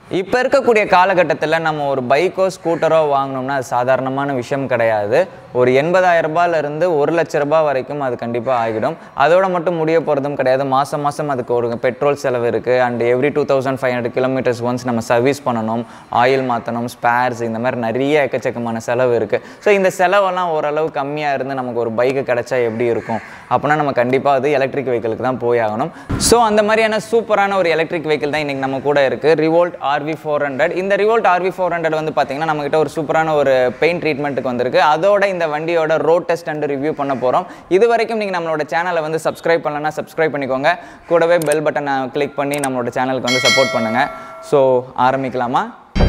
இப்போ இருக்கக்கூடிய காலகட்டத்தில் நம்ம ஒரு பைக்கோ ஸ்கூட்டரோ வாங்கினோம்னா அது சாதாரணமான விஷயம் கிடையாது ஒரு எண்பதாயிரம் ரூபாயிலிருந்து ஒரு லட்ச ரூபாய் வரைக்கும் அது கண்டிப்பாக ஆகிடும் அதோட மட்டும் முடிய போகிறதும் கிடையாது மாதம் மாதம் அதுக்கு ஒரு பெட்ரோல் செலவு இருக்குது and every two thousand five hundred kilometers once நம்ம சர்வீஸ் பண்ணணும் ஆயில் மாற்றணும் ஸ்பேர்ஸ் இந்த மாதிரி நிறைய எக்கச்சக்கமான செலவு இருக்குது ஸோ இந்த செலவெல்லாம் ஓரளவு கம்மியாக இருந்து நமக்கு ஒரு பைக்கு கிடைச்சா எப்படி இருக்கும் அப்படின்னா நம்ம கண்டிப்பாக அது எலக்ட்ரிக் வெஹிக்கிளுக்கு தான் போய் ஆகணும் ஸோ அந்த மாதிரியான சூப்பரான ஒரு எலக்ட்ரிக் வெஹிக்கிள் தான் இன்றைக்கி நம்ம கூட இருக்குது ரிவோல்ட் ஆர்வி ஃபோர் ஹண்ட்ரட் இந்த ரிவோல்ட் ஆர்வி ஃபோர் ஹண்ட்ரட் வந்து பார்த்தீங்கன்னா நம்மகிட்ட ஒரு சூப்பரான ஒரு பெயிண்ட் ட்ரீட்மெண்ட்டுக்கு வந்திருக்கு அதோட இந்த வண்டியோட ரோட் டெஸ்ட் அண்ட் ரிவ்யூ பண்ண போகிறோம் இது வரைக்கும் நீங்கள் நம்மளோட சேனலை வந்து சப்ஸ்கிரைப் பண்ணலன்னா சப்ஸ்கிரைப் பண்ணிக்கோங்க கூடவே பெல் பட்டனை கிளிக் பண்ணி நம்மளோட சேனலுக்கு வந்து சப்போர்ட் பண்ணுங்கள் ஸோ ஆரம்பிக்கலாமா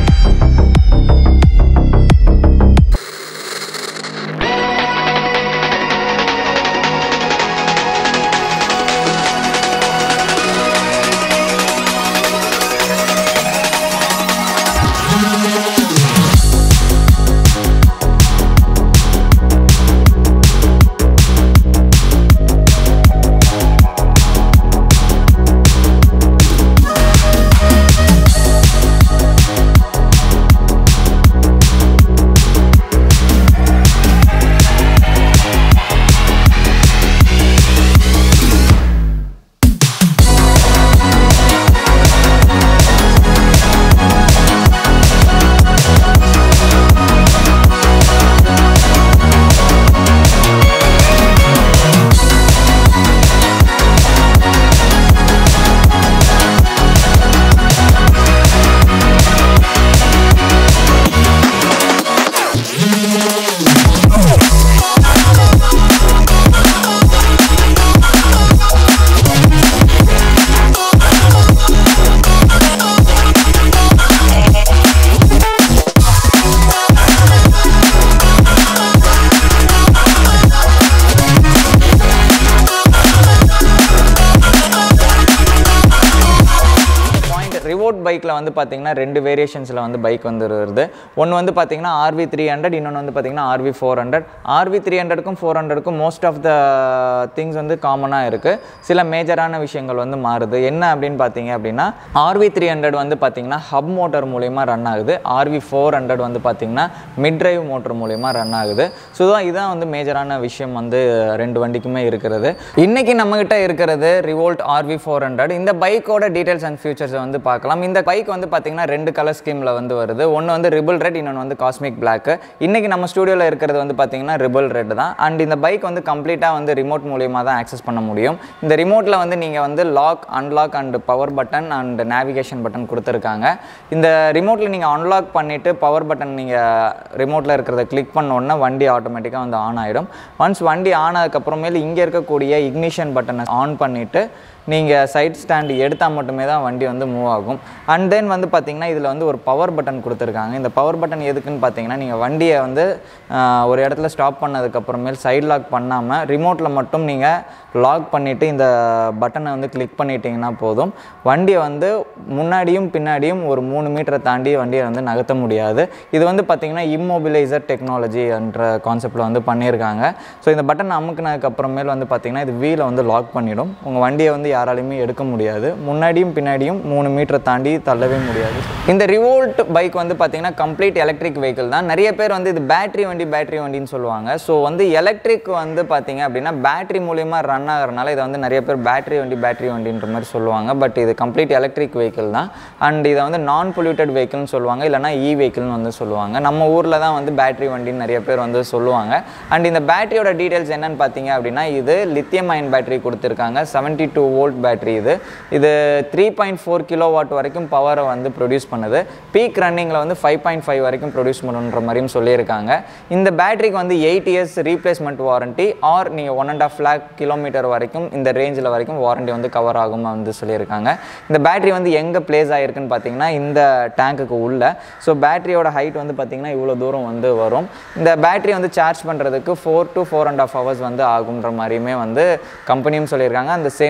பாயிண்ட் ரிவோட் பைக்கில் வந்து பார்த்தீங்கன்னா ரெண்டு வேரியேஷன்ஸில் வந்து பைக் வந்து வருது ஒன்று வந்து பார்த்தீங்கன்னா ஆர்வி த்ரீ ஹண்ட்ரட் இன்னொன்று வந்து பார்த்தீங்கன்னா RV four hundred RV three ஹண்ட்ரடுக்கும் ஃபோர் ஹண்ட்ரடுக்கும் மோஸ்ட் ஆஃப் த திங்ஸ் வந்து காமனாக இருக்குது சில மேஜரான விஷயங்கள் வந்து மாறுது என்ன அப்படின்னு பார்த்தீங்க அப்படின்னா ஆர்வி த்ரீ ஹண்ட்ரட் வந்து பார்த்தீங்கன்னா ஹப் மோட்டர் மூலயமா ரன் ஆகுது ஆர்வி ஃபோர் ஹண்ட்ரட் வந்து பார்த்தீங்கன்னா மிட் டிரைவ் மோட்டர் மூலயமா ரன் ஆகுது ஸோ தான் இதான் வந்து மேஜரான விஷயம் வந்து ரெண்டு வண்டிக்குமே இருக்கிறது இன்னைக்கு நம்மகிட்ட இருக்கிறது ரிவோல்ட் ஆர்வி ஃபோர் ஹண்ட்ரட் இந்த பைக்கோட டீடைல்ஸ் அண்ட் ஃபியூச்சர்ஸை வந்து பார்க்கலாம் இந்த பைக் வந்து பார்த்தீங்கன்னா ரெண்டு கலர் ஸ்கீமில் வந்து வருது ஒன்று வந்து ரிபிள் ரெட் இன்னொன்று வந்து காஸ்மிக் பிளாக் இன்னைக்கு நம்ம ஸ்டூடியோவில் இருக்கிறது வந்து பார்த்தீங்கன்னா ரிபிள் ரெட் தான் அண்ட் இந்த பைக் வந்து கம்ப்ளீட்டாக வந்து ரிமோட் மூலியமாக தான் ஆக்சஸ் பண்ண முடியும் இந்த ரிமோட்டில் வந்து நீங்கள் வந்து lock unlock and power button and navigation button கொடுத்துருக்காங்க இந்த ரிமோட்டில் நீங்கள் அன்லாக் பண்ணிவிட்டு பவர் பட்டன் நீங்கள் ரிமோட்டில் இருக்கிறத கிளிக் பண்ண உடனே வண்டி ஆட்டோமேட்டிக்காக வந்து ஆன் ஆகிடும் ஒன்ஸ் வண்டி ஆன் ஆனதுக்கப்புறமேல் இங்கே இருக்கக்கூடிய இக்னிஷன் பட்டனை ஆன் பண்ணிவிட்டு நீங்கள் சைட் ஸ்டாண்ட் எடுத்தால் மட்டுமே தான் வண்டி வந்து மூவ் ஆகும் அண்ட் தென் வந்து பார்த்தீங்கன்னா இதில் வந்து ஒரு பவர் பட்டன் கொடுத்துருக்காங்க இந்த பவர் பட்டன் எதுக்குன்னு பார்த்தீங்கன்னா நீங்கள் வண்டியை வந்து ஆஹ், ஒரு இடத்துல ஸ்டாப் பண்ணதுக்கப்புறமேல் சைட் லாக் பண்ணாமல் ரிமோட்டில் மட்டும் நீங்கள் லாக் பண்ணிவிட்டு இந்த பட்டனை வந்து கிளிக் பண்ணிட்டீங்கன்னா போதும் வண்டியை வந்து முன்னாடியும் பின்னாடியும் ஒரு மூணு மீட்டரை தாண்டி வண்டியை வந்து நகர்த்த முடியாது இது வந்து பார்த்தீங்கன்னா இம்மொபிலைசர் டெக்னாலஜி என்ற கான்செப்டில் வந்து பண்ணியிருக்காங்க ஸோ இந்த பட்டன் அமுக்குனதுக்கு அப்புறமேல் வந்து பார்த்தீங்கன்னா இது வீலை வந்து லாக் பண்ணிடும் உங்கள் வண்டியை வந்து யாராலையுமே எடுக்க முடியாது முன்னாடியும் பின்னாடியும் மூணு மீட்டரை தாண்டி தள்ளவே முடியாது இந்த ரிவோல்ட் பைக் வந்து பார்த்தீங்கன்னா கம்ப்ளீட் எலக்ட்ரிக் வெஹிக்கிள் தான் நிறைய பேர் வந்து இது பேட்டரி வண்டி பேட்டரி வண்டின்னு சொல்லுவாங்க ஸோ வந்து எலக்ட்ரிக் வந்து பார்த்தீங்க அப்படின்னா பேட்டரி மூலியமாக ரன் ஆகிறனால இதை வந்து நிறைய பேர் பேட்டரி வண்டி பேட்டரி வண்டின்ற மாதிரி சொல்லுவாங்க பட் இது கம்ப்ளீட் எலக்ட்ரிக் வெஹிக்கிள் தான் அண்ட் இதை வந்து நான் பொல்யூட்டட் வெஹிக்கிள்னு சொல்லுவாங்க இல்லைனா இ வெஹிக்கிள்னு வந்து சொல்லுவாங்க நம்ம ஊரில் தான் வந்து பேட்டரி வண்டின்னு நிறைய பேர் வந்து சொல்லுவாங்க அண்ட் இந்த பேட்டரியோட டீடைல்ஸ் என்னன்னு பார்த்தீங்க அப்படின்னா இது லித்தியம் அயன் பேட்டரி கொடுத்துருக்காங்க செவன்ட்டி டூ வோல்ட் பேட்டரி இது இது three point four kilowatt வரைக்கும் பவரை வந்து ப்ரொடியூஸ் பண்ணுது பீக் ரன்னிங்கில் வந்து ஃபைவ் பாயிண்ட் ஃபைவ் வரைக்கும் ப்ரொடியூஸ் பண்ணுன்ற மாதிரியும் சொல்லியிருக்காங்க இந்த பேட்டரிக்கு வந்து eight years replacement warranty or நீங்கள் one and half lakh kilometer வரைக்கும் இந்த ரேஞ்சில் வரைக்கும் வாரண்ட்டி வந்து கவர் ஆகும் வந்து சொல்லியிருக்காங்க இந்த பேட்டரி வந்து எங்கே பிளேஸ் ஆகிருக்குன்னு பார்த்தீங்கன்னா இந்த டேங்க்குக்கு உள்ள ஸோ பேட்டரியோட ஹைட் வந்து பார்த்தீங்கன்னா இவ்வளோ தூரம் வந்து வரும் இந்த பேட்டரி வந்து சார்ஜ் பண்ணுறதுக்கு four to four and half hours வந்து ஆகுன்ற மாதிரியுமே வந்து கம்பெனியும் சொல்லியிருக்காங்க அந்த சேம் டைம் இந்த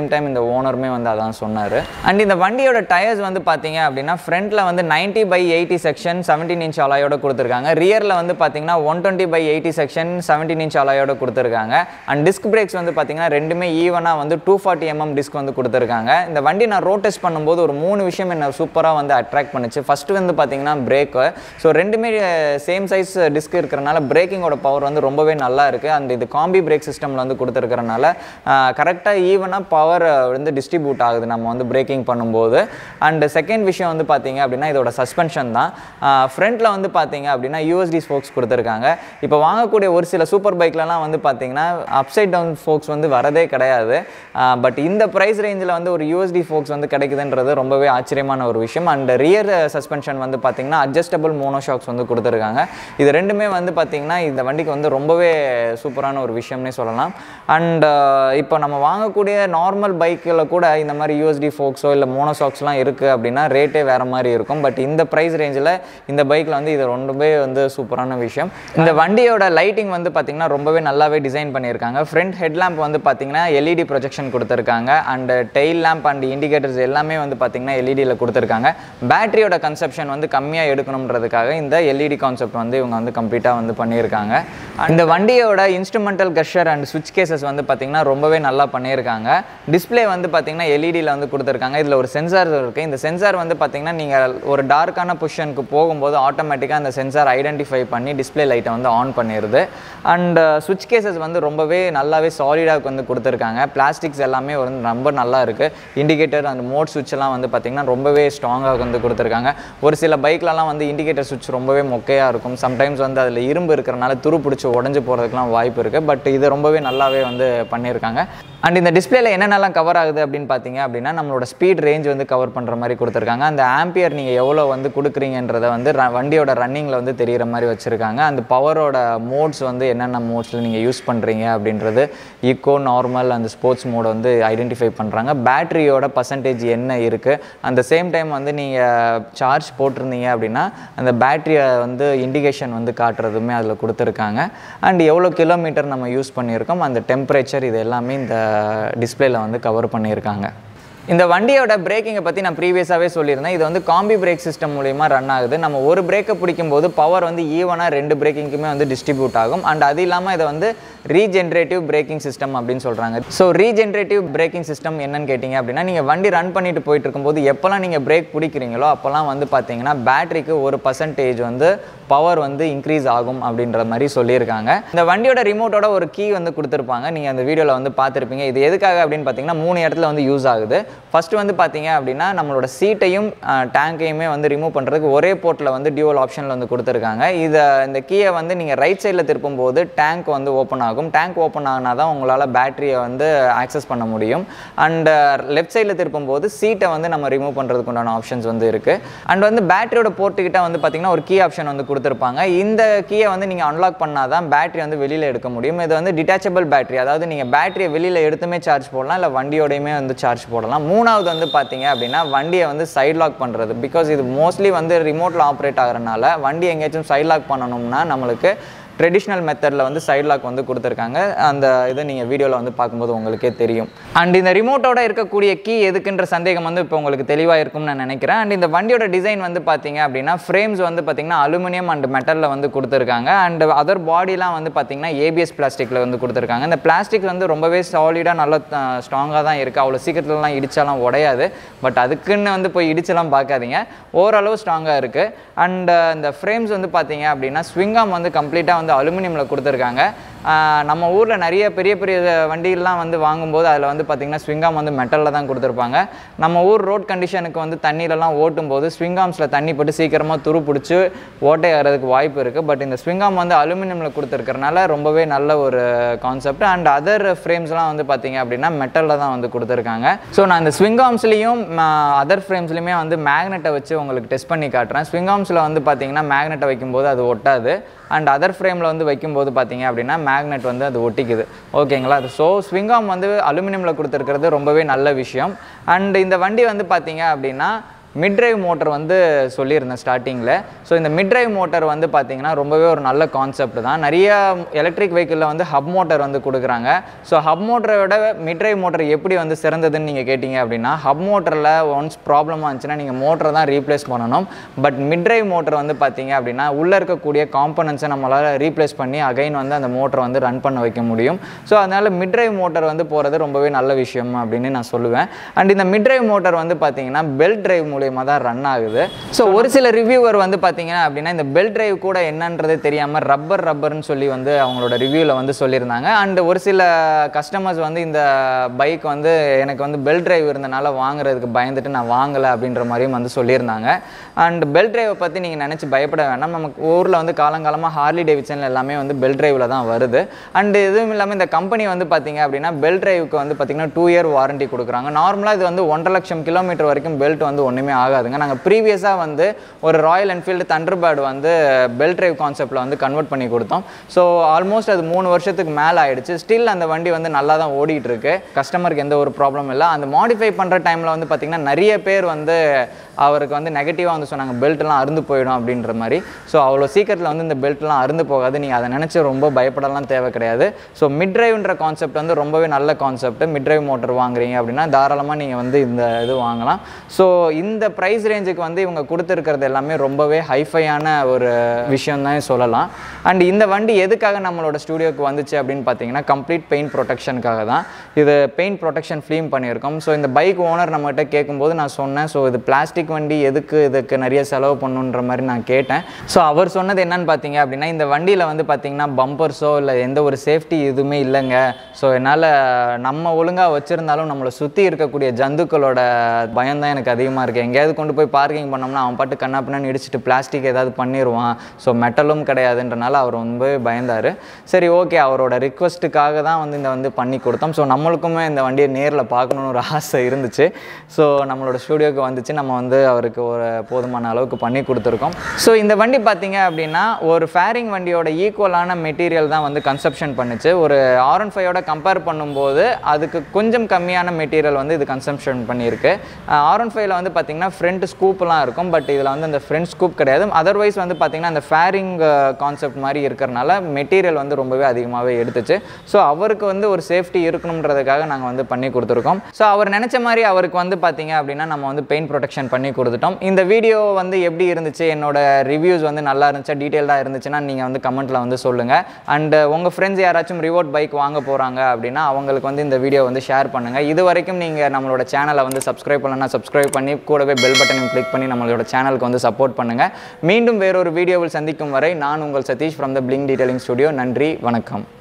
ஓனருமே வந்து அதான் சொன்னார் அண்ட் இந்த வண்டியோட டயர்ஸ் வந்து பார்த்தீங்க அப்படின்னா ஃப்ரண்ட்டில் வந்து 90 by eighty section seventeen inch அலாயோட கொடுத்துருக்காங்க ரியரில் வந்து பார்த்தீங்கன்னா one twenty by eighty section seventeen inch அலாயோட கொடுத்துருக்காங்க அண்ட் டிஸ்க் பிரேக்ஸ் வந்து பார்த்தீங்கன்னா ரெண்டுமே ஈவனாக வந்து டூ ஃபார்ட்டி எம்எம் டிஸ்க் வந்து கொடுத்துருக்காங்க இந்த வண்டி நான் ரோட் டெஸ்ட் பண்ணும்போது ஒரு மூணு விஷயம் என்ன சூப்பராக வந்து அட்ராக்ட் பண்ணுச்சு ஃபஸ்ட்டு வந்து பார்த்தீங்கன்னா பிரேக்கு ஸோ ரெண்டுமே சேம் சைஸ் டிஸ்க் இருக்கிறனால பிரேக்கிங்கோட பவர் வந்து ரொம்பவே நல்லா இருக்குது அண்ட் இது காம்பி பிரேக் சிஸ்டமில் வந்து கொடுத்துருக்கறனால கரெக்டாக ஈவனாக பவர் வந்து டிஸ்ட்ரிபியூட் ஆகுது நம்ம வந்து பிரேக்கிங் பண்ணும்போது அண்ட் செகண்ட் விஷயம் வந்து பார்த்தீங்க அப்படின்னா இதோட சஸ்பென்ஷன் தான் ஃப்ரண்ட்டில் வந்து பார்த்தீங்க அப்படின்னா யூஎஸ்டி ஸ்போக்ஸ் கொடுத்துருக்காங்க இப்போ வாங்கக்கூடிய ஒரு சில சூப்பர் பைக்லலாம் வந்து பார்த்தீங்கன்னா அப்சைட் டவுன் ஃபோக்ஸ் வந்து வரதே கிடையாது பட் இந்த ப்ரைஸ் ரேஞ்சில் வந்து ஒரு யூஎஸ்டி ஃபோக்ஸ் வந்து கிடைக்குதுன்றது ரொம்பவே ஆச்சரியமான ஒரு விஷயம் அண்ட் ரியர் சஸ்பென்ஷன் வந்து பார்த்தீங்கன்னா அட்ஜஸ்டபிள் மோனோஷாக்ஸ் வந்து கொடுத்துருக்காங்க இது ரெண்டுமே வந்து பார்த்தீங்கன்னா இந்த வண்டிக்கு வந்து ரொம்பவே சூப்பரான ஒரு விஷயம்னே சொல்லலாம் அண்ட் இப்போ நம்ம வாங்கக்கூடிய நார்மல் பைக்கில் கூட இந்த மாதிரி யூஎஸ்டி ஃபோக்ஸோ இல்லை மோனோஷாக்ஸ்லாம் இருக்குது அப்படின்னா ரேட்டே வேறு மாதிரி இருக்கும் பட் இந்த ப்ரைஸ் ரேஞ்சில் இந்த பைக்கில் வந்து இது ரொம்பவே வந்து சூப்பரான விஷயம் இந்த வண்டியோட லைட்டிங் வந்து பார்த்திங்கன்னா ரொம்பவே நல்லாவே டிசைன் பண்ணியிருக்காங்க ஃப்ரண்ட் ஹெட் லேம்ப் வந்து பார்த்திங்கன்னா எல்இடி ப்ரொஜெக்ஷன் கொடுத்துருக்காங்க and tail lamp and indicators எல்லாமே வந்து பார்த்திங்கன்னா எல்இடியில் கொடுத்துருக்காங்க பேட்டரியோட கன்சப்ஷன் வந்து கம்மியாக எடுக்கணுன்றதுக்காக இந்த எல்இடி கான்செப்ட் வந்து இவங்க வந்து கம்ப்ளீட்டாக வந்து பண்ணியிருக்காங்க இந்த வண்டியோட இன்ஸ்ட்ருமெண்டல் கஷர் அண்ட் சுவிட்ச் கேசஸ் வந்து பார்த்திங்கன்னா ரொம்பவே நல்லா பண்ணியிருக்காங்க டிஸ்ப்ளே வந்து பார்த்திங்கன்னா எல்இடியில் வந்து கொடுத்துருக்காங்க இதில் ஒரு சென்சார் இருக்குது இந்த சென்சார் வந்து பார்த்திங்கன்னா நீங்கள் ஒரு டார்க்கான பொசிஷனுக்கு போகும்போது ஆட்டோமேட்டிக்காக அந்த சென்சார் ஐடென்டிஃபை பண்ணி டிஸ்ப்ளே லைட்டை வந்து ஆன் பண்ணிடுது அண்ட் சுவிட்ச் கேசஸ் வந்து ரொம்பவே நல்லாவே சாலிடாக வந்து கொடுத்துருக்காங்க பிளாஸ்டிக்ஸ் எல்லாமே வந்து ரொம்ப நல்லா இருக்குது இண்டிகேட்டர் அந்த மோட் சுவிட்ச் எல்லாம் வந்து பார்த்திங்கன்னா ரொம்பவே ஸ்ட்ராங்காக வந்து கொடுத்துருக்காங்க ஒரு சில பைக்லலாம் வந்து இண்டிகேட்டர் சுவிட்ச் ரொம்பவே மொக்கையாக இருக்கும் சம்டைம்ஸ் வந்து அதில் இரும்பு இருக்கிறனால துரு பிடிச்சி உடஞ்சி போகிறதுக்குலாம் வாய்ப்பு இருக்குது பட் இது ரொம்பவே நல்லாவே வந்து பண்ணியிருக்காங்க அண்ட் இந்த டிஸ்பிளேல என்னென்னலாம் கவர் ஆகுது அப்படின்னு பார்த்தீங்க அப்படின்னா நம்மளோட ஸ்பீட் ரேஞ்ச் வந்து கவர் பண்ணுற மாதிரி கொடுத்துருக்காங்க அந்த ஆம்பியர் நீங்கள் எவ்வளோ வந்து கொடுக்குறீங்கன்றதை வந்து ர- வண்டியோட ரன்னிங்கில் வந்து தெரிகிற மாதிரி வச்சுருக்காங்க அந்த பவரோட மோட்ஸ் வந்து என்னென்ன மோட்ஸில் நீங்கள் யூஸ் பண்ணுறீங்க அப்படின்றது ஈக்கோ நார்மல் அந்த ஸ்போர்ட்ஸ் மோட் வந்து ஐடென்டிஃபை பண்ணுறாங்க பேட்டரியோட பர்சன்டேஜ் என்ன இருக்குது அந்த சேம் டைம் வந்து நீங்கள் சார்ஜ் போட்டிருந்தீங்க அப்படின்னா அந்த பேட்டரியை வந்து இண்டிகேஷன் வந்து காட்டுறதுமே அதில் கொடுத்துருக்காங்க அண்ட் எவ்வளோ கிலோமீட்டர் நம்ம யூஸ் பண்ணியிருக்கோம் அந்த டெம்பரேச்சர் இது எல்லாமே இந்த டிஸ்பிளேல வந்து கவர் பண்ணியிருக்காங்க இந்த வண்டியோட பிரேக்கிங்கை பற்றி நான் ப்ரீவியஸாகவே சொல்லியிருந்தேன் இது வந்து காம்பி பிரேக் சிஸ்டம் மூலிமா ரன் ஆகுது நம்ம ஒரு பிரேக்கை பிடிக்கும் போது பவர் வந்து ஈவனாக ரெண்டு பிரேக்கிங்க்குமே வந்து டிஸ்ட்ரிபியூட் ஆகும் அண்ட் அது இல்லாமல் இதை வந்து ரீஜென்ரேட்டிவ் பிரேக்கிங் சிஸ்டம் அப்படின்னு சொல்கிறாங்க ஸோ ரீஜென்ரேட்டிவ் பிரேக்கிங் சிஸ்டம் என்னன்னு கேட்டிங்க அப்படின்னா நீங்கள் வண்டி ரன் பண்ணிட்டு போயிட்டு இருக்கும்போது எப்போல்லாம் நீங்கள் பிரேக் பிடிக்கிறீங்களோ அப்போல்லாம் வந்து பார்த்தீங்கன்னா பேட்டரிக்கு ஒரு பர்சன்டேஜ் வந்து பவர் வந்து இன்க்ரீஸ் ஆகும் அப்படின்ற மாதிரி சொல்லியிருக்காங்க இந்த வண்டியோட ரிமோட்டோட ஒரு கீ வந்து கொடுத்துருப்பாங்க நீங்கள் அந்த வீடியோவில் வந்து பார்த்துருப்பீங்க இது எதுக்காக அப்படின்னு பார்த்தீங்கன்னா மூணு இடத்துல வந்து யூஸ் ஆகுது ஃபர்ஸ்ட் வந்து பார்த்தீங்க அப்படின்னா நம்மளோட சீட்டையும் டேங்கையுமே வந்து ரிமூவ் பண்ணுறதுக்கு ஒரே போர்ட்டில் வந்து டியூவல் ஆப்ஷனில் வந்து கொடுத்துருக்காங்க இதை இந்த கீயை வந்து நீங்கள் ரைட் சைடில் திருப்பும் போது டேங்க் வந்து ஓப்பன் ஆகும் டேங்க் ஓப்பன் ஆகினா தான் உங்களால் பேட்டரியை வந்து ஆக்சஸ் பண்ண முடியும் அண்ட் லெஃப்ட் சைடில் திருப்பும் போது சீட்டை வந்து நம்ம ரிமூவ் பண்ணுறதுக்கு உண்டான ஆப்ஷன்ஸ் வந்து இருக்குது அண்ட் வந்து பேட்டரியோட போர்ட்டுக்கிட்ட வந்து பார்த்தீங்கன்னா ஒரு கீ ஆப்ஷன் வந்து கொடுத்துருப்பாங்க இந்த கீயை வந்து நீங்கள் அன்லாக் பண்ணால் தான் பேட்டரி வந்து வெளியில் எடுக்க முடியும் இது வந்து டிட்டாச்சபிள் பேட்டரி அதாவது நீங்கள் பேட்டரியை வெளியில் எடுத்துமே சார்ஜ் போடலாம் இல்லை வண்டியோடையுமே வந்து சார்ஜ் போடலாம் மூணாவது வந்து பார்த்தீங்க அப்படின்னா வண்டியை வந்து சைட் லாக் பண்ணுறது பிகாஸ் இது மோஸ்ட்லி வந்து ரிமோட்டில் ஆப்ரேட் ஆகிறனால வண்டி எங்கேயாச்சும் சைட் லாக் பண்ணணும்னா நம்மளுக்கு ட்ரெடிஷ்னல் மெத்தடில் வந்து சைட் லாக் வந்து கொடுத்துருக்காங்க அந்த இதை நீங்கள் வீடியோவில் வந்து பார்க்கும்போது உங்களுக்கே தெரியும் அண்ட் இந்த ரிமோட்டோட இருக்கக்கூடிய கீ எதுக்குன்ற சந்தேகம் வந்து இப்போ உங்களுக்கு தெளிவாக இருக்கும்னு நான் நினைக்கிறேன் அண்ட் இந்த வண்டியோட டிசைன் வந்து பார்த்தீங்க அப்படின்னா ஃப்ரேம்ஸ் வந்து பார்த்தீங்கன்னா அலுமினியம் அண்ட் மெட்டலில் வந்து கொடுத்துருக்காங்க அண்ட் அதர் பாடிலாம் வந்து பார்த்தீங்கன்னா ஏபிஎஸ் பிளாஸ்டிக்கில் வந்து கொடுத்துருக்காங்க இந்த பிளாஸ்டிக் வந்து ரொம்பவே சாலிடாக நல்ல ஸ்ட்ராங்காக தான் இருக்குது அவ்வளோ சீக்கிரத்துலலாம் இடிச்சாலாம் உடையாது பட் அதுக்குன்னு வந்து போய் இடிச்செல்லாம் பார்க்காதீங்க ஓரளவு ஸ்ட்ராங்காக இருக்குது அண்ட் இந்த ஃப்ரேம்ஸ் வந்து பார்த்தீங்க அப்படின்னா ஸ்விங்காம் வந்து கம்ப்ளீட்டாக வந்து அலுமினியமில் கொடுத்துருக்காங்க ஆஹ் நம்ம ஊரில் நிறைய பெரிய பெரிய வண்டியெல்லாம் வந்து வாங்கும்போது அதில் வந்து பார்த்திங்கன்னா ஸ்விங்காம் வந்து மெட்டலில் தான் கொடுத்துருப்பாங்க நம்ம ஊர் ரோட் கண்டிஷனுக்கு வந்து தண்ணியிலலாம் ஓட்டும் போது ஸ்விங்காம்ஸில் தண்ணி பட்டு சீக்கிரமாக துரு பிடிச்சி ஓட்டை ஆகிறதுக்கு வாய்ப்பு இருக்குது பட் இந்த ஸ்விங்காம் வந்து அலுமினியமில் கொடுத்துருக்கறனால ரொம்பவே நல்ல ஒரு கான்செப்ட் அண்ட் அதர் ஃப்ரேம்ஸ்லாம் வந்து பார்த்தீங்க அப்படின்னா மெட்டலில் தான் வந்து கொடுத்துருக்காங்க ஸோ நான் இந்த ஸ்விங்காம்ஸ்லேயும் அதர் ஃப்ரேம்ஸ்லையுமே வந்து மேக்னெட்டை வச்சு உங்களுக்கு டெஸ்ட் பண்ணி காட்டுறேன் ஸ்விங்காம்ஸில் வந்து பார்த்தீங்கன்னா மேக்னெட்டை வைக்கும்போது அது ஒட்டாது அண்ட் அதர் ஃப்ரேமில் வந்து வைக்கும்போது பார்த்தீங்க அப்படின்னா மேக்னெட் வந்து அது ஒட்டிக்குது ஓகேங்களா ஸோ ஸ்விங்காம் வந்து அலுமினியமில் கொடுத்துருக்கிறது ரொம்பவே நல்ல விஷயம் அண்ட் இந்த வண்டி வந்து பார்த்தீங்க அப்படின்னா மிட் டிரைவ் மோட்டர் வந்து சொல்லியிருந்தேன் ஸ்டார்டிங்கில் ஸோ இந்த மிட் டிரைவ் மோட்டர் வந்து பார்த்தீங்கன்னா ரொம்பவே ஒரு நல்ல கான்செப்ட் தான் நிறைய எலக்ட்ரிக் வெஹிக்கிளில் வந்து ஹப் மோட்டர் வந்து கொடுக்குறாங்க ஸோ ஹப் மோட்டரை விட மிட் டிரைவ் மோட்டர் எப்படி வந்து சிறந்ததுன்னு நீங்கள் கேட்டிங்க அப்படின்னா ஹப் மோட்டரில் ஒன்ஸ் ப்ராப்ளமாக இருந்துச்சுன்னா நீங்கள் மோட்டரை தான் ரீப்ளேஸ் பண்ணணும் பட் மிட் டிரைவ் மோட்டர் வந்து பார்த்தீங்க அப்படின்னா உள்ளே இருக்கக்கூடிய காம்பனன்ஸை நம்மளால் ரீப்ளேஸ் பண்ணி அகைன் வந்து அந்த மோட்டரை வந்து ரன் பண்ண வைக்க முடியும் ஸோ அதனால் மிட் டிரைவ் மோட்டர் வந்து போகிறது ரொம்பவே நல்ல விஷயம் அப்படின்னு நான் சொல்லுவேன் அண்ட் இந்த மிட் டிரைவ் மோட்டர் வந்து பார்த்தீங்கன்னா பெல்ட் டிரைவ் மூலியமாக தான் ரன் ஆகுது ஸோ ஒரு சில ரிவ்யூவர் வந்து பார்த்தீங்கன்னா அப்படின்னா இந்த பெல்ட் டிரைவ் கூட என்னன்றது தெரியாமல் ரப்பர் ரப்பர்னு சொல்லி வந்து அவங்களோட ரிவ்யூவில் வந்து சொல்லியிருந்தாங்க அண்ட் ஒரு சில கஸ்டமர்ஸ் வந்து இந்த பைக் வந்து எனக்கு வந்து பெல்ட் டிரைவ் இருந்தனால வாங்குறதுக்கு பயந்துட்டு நான் வாங்கலை அப்படின்ற மாதிரியும் வந்து சொல்லியிருந்தாங்க அண்ட் பெல்ட் டிரைவை பற்றி நீங்கள் நினச்சி பயப்பட வேண்டாம் நமக்கு ஊரில் வந்து காலங்காலமாக ஹார்லி டேவிட்சன் எல்லாமே வந்து பெல்ட் டிரைவில் தான் வருது அண்ட் இதுவும் இல்லாமல் இந்த கம்பெனி வந்து பார்த்தீங்க அப்படின்னா பெல்ட் டிரைவுக்கு வந்து பார்த்தீங்கன்னா டூ இயர் வாரண்டி கொடுக்குறாங்க நார்மலாக இது வந்து ஒன்றரை லட்சம் கிலோமீட்டர் வரைக்கும் பெல்ட் வந்து ஒன்றுமே ஆகாதுங்க நாங்கள் ப்ரீவியஸாக வந்து ஒரு ராயல் என்ஃபீல்டு தண்டர்பேர்டு வந்து பெல்ட் டிரைவ் கான்செப்ட்டில் வந்து கன்வெர்ட் பண்ணி கொடுத்தோம் ஸோ ஆல்மோஸ்ட் அது மூணு வருஷத்துக்கு மேலே ஆயிடுச்சு ஸ்டில் அந்த வண்டி வந்து நல்லா தான் ஓடிட்டு இருக்கு கஸ்டமருக்கு எந்த ஒரு ப்ராப்ளம் இல்லை அந்த மாடிஃபை பண்ணுற டைமில் வந்து பார்த்திங்கன்னா நிறைய பேர் வந்து அவருக்கு வந்து நெகட்டிவாக வந்து சொன்னாங்க பெல்ட்லாம் அருந்து போயிடும் அப்படின்ற மாதிரி ஸோ அவ்வளோ சீக்கிரத்தில் வந்து இந்த பெல்ட்லாம் அருந்து போகாது நீங்கள் அதை நினச்சி ரொம்ப பயப்படலாம் தேவை கிடையாது ஸோ மிட் டிரைவ்ன்ற கான்செப்ட் வந்து ரொம்பவே நல்ல கான்செப்ட் மிட் டிரைவ் மோட்டர் வாங்குறீங்க அப்படின்னா தாராளமாக நீங்கள் வந்து இந்த இது வாங்கலாம் ஸோ இந்த ப்ரைஸ் ரேஞ்சுக்கு வந்து இவங்க கொடுத்துருக்கிறது எல்லாமே ரொம்பவே ஹைஃபையான ஒரு விஷயம் தான் சொல்லலாம் அண்ட் இந்த வண்டி எதுக்காக நம்மளோட ஸ்டூடியோக்கு வந்துச்சு அப்படின்னு பார்த்தீங்கன்னா கம்ப்ளீட் பெயிண்ட் ப்ரொடெக்ஷனுக்காக தான் இது பெயிண்ட் ப்ரொடெக்ஷன் ஃபிலிம் பண்ணியிருக்கோம் ஸோ இந்த பைக் ஓனர் நம்மகிட்ட கேட்கும்போது நான் சொன்னேன் ஸோ இது பிளாஸ்டிக் வண்டி எதுக்கு இதுக்கு நிறைய செலவு பண்ணுன்ற மாதிரி நான் கேட்டேன் ஸோ அவர் சொன்னது என்னன்னு பார்த்தீங்க அப்படின்னா இந்த வண்டியில் வந்து பார்த்தீங்கன்னா பம்பர்ஸோ இல்லை எந்த ஒரு சேஃப்டி எதுவுமே இல்லைங்க ஸோ என்னால் நம்ம ஒழுங்காக வச்சுருந்தாலும் நம்மளை சுற்றி இருக்கக்கூடிய ஜந்துக்களோட பயம் தான் எனக்கு அதிகமாக இருக்குது எங்கேயாவது கொண்டு போய் பார்க்கிங் பண்ணோம்னா அவன் பாட்டு கண்ணாப்பின்னு இடிச்சிட்டு பிளாஸ்டிக் ஏதாவது பண்ணிடுவான் ஸோ மெட்டலும் கிடையாதுன்றனால அவர் ரொம்ப பயந்தார் சரி ஓகே அவரோட ரிக்வஸ்ட்டுக்காக தான் வந்து இந்த வந்து பண்ணி கொடுத்தோம் ஸோ நம்மளுக்குமே இந்த வண்டியை நேரில் பார்க்கணுன்னு ஒரு ஆசை இருந்துச்சு ஸோ நம்மளோட ஸ்டூடியோக்கு வந்துச்சு நம்ம வந்து அவருக்கு ஒரு போதுமான அளவுக்கு பண்ணி கொடுத்துருக்கோம் ஸோ இந்த வண்டி பார்த்தீங்க அப்படின்னா ஒரு ஃபேரிங் வண்டியோட ஈக்குவலான மெட்டீரியல் தான் வந்து கன்செப்ஷன் பண்ணுச்சு ஒரு ஆர் ஒன் ஃபைவோட கம்பேர் பண்ணும்போது அதுக்கு கொஞ்சம் கம்மியான மெட்டீரியல் வந்து இது கன்சம்ஷன் பண்ணியிருக்கு ஆர் ஒன் ஃபைவ்ல வந்து பார்த்தீங்கன்னா ஃப்ரண்ட் ஸ்கூப்லாம் இருக்கும் பட் இதில் வந்து அந்த ஃப்ரண்ட் ஸ்கூப் கிடையாது அதர்வைஸ் வந்து பார்த்தீங்கன்னா அந்த ஃபேரிங் கான்செப்ட் மாதிரி இருக்கிறனால மெட்டீரியல் வந்து ரொம்பவே அதிகமாகவே எடுத்துச்சு ஸோ அவருக்கு வந்து ஒரு சேஃப்டி இருக்கணுன்றதுக்காக நாங்கள் வந்து பண்ணி கொடுத்துருக்கோம் ஸோ அவர் நினச்ச மாதிரி அவருக்கு வந்து பார்த்தீங்க அப்படின்னா நம்ம வந்து பெயிண்ட் ப்ரொடெக்ஷன் பண்ணி கொடுத்துட்டோம் இந்த வீடியோ வந்து எப்படி இருந்துச்சு என்னோட ரிவ்யூஸ் வந்து நல்லா இருந்துச்சா டீட்டெயில்டாக இருந்துச்சுன்னா நீங்கள் வந்து கமெண்ட்டில் வந்து சொல்லுங்கள் அண்ட் உங்கள் ஃப்ரெண்ட்ஸ் யாராச்சும் ரிவோட் பைக் வாங்க போகிறாங்க அப்படின்னா அவங்களுக்கு வந்து இந்த வீடியோ வந்து ஷேர் பண்ணுங்கள் இது வரைக்கும் நீங்கள் நம்மளோட சேனலை வந்து சப்ஸ்கிரைப் பண்ணலன்னா சப்ஸ்கிரைப் பண்ணி கூடவே பெல் பட்டனையும் கிளிக் பண்ணி நம்மளோட சேனலுக்கு வந்து சப்போர்ட் பண்ணுங்கள் மீண்டும் வேறொரு வீடியோவில் சந்திக்கும் வரை நான் உங்கள் Satish from the Bling detailing studio நன்றி வணக்கம்